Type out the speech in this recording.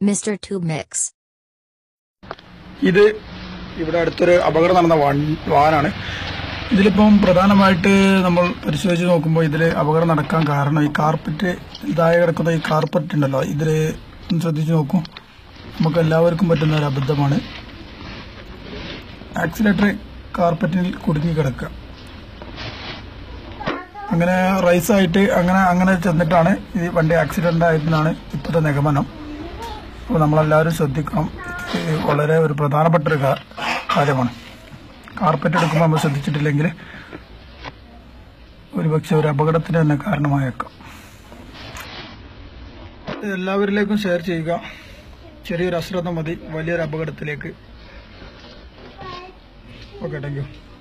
Mr. Tube Mix. ഇത് ഇവിടെ അടുത്തൊരു അപകടം നടന്ന വാൻ- വാനാണ് ഇതിലിപ്പം പ്രധാനമായിട്ട് നമ്മൾ പരിശോധിച്ച് നോക്കുമ്പോൾ ഇതിൽ അപകടം നടക്കാൻ കാരണം ഈ കാർപ്പറ്റ് ഇതായി കിടക്കുന്ന ഈ കാർപ്പറ്റ് ഉണ്ടല്ലോ ഇതിൽ ഒന്ന് ശ്രദ്ധിച്ച് നോക്കൂ നമുക്ക് എല്ലാവർക്കും പറ്റുന്ന ഒരു അബദ്ധമാണ് ആക്സിലേറ്റർ കാർപ്പറ്റിൽ കുടുങ്ങി കിടക്കുക അങ്ങനെ റൈസായിട്ട് അങ്ങനെ അങ്ങനെ ചെന്നിട്ടാണ് ഈ വണ്ടി ആക്സിഡന്റ് ആയതെന്നാണ് ഇപ്പോഴത്തെ നിഗമനം അപ്പോൾ നമ്മളെല്ലാവരും ശ്രദ്ധിക്കണം ഇത് വളരെ ഒരു പ്രധാനപ്പെട്ട ഒരു കാ- കാര്യമാണ് കാർപ്പറ്റ് എടുക്കുമ്പോൾ നമ്മൾ ശ്രദ്ധിച്ചിട്ടില്ലെങ്കിൽ ഒരുപക്ഷെ ഒരു അപകടത്തിന് തന്നെ കാരണമായേക്കാം ഇത് എല്ലാവരിലേക്കും ഷെയർ ചെയ്യുക ചെറിയൊരു അശ്രദ്ധ മതി വലിയൊരു അപകടത്തിലേക്ക് ഓക്കെ താങ്ക് യു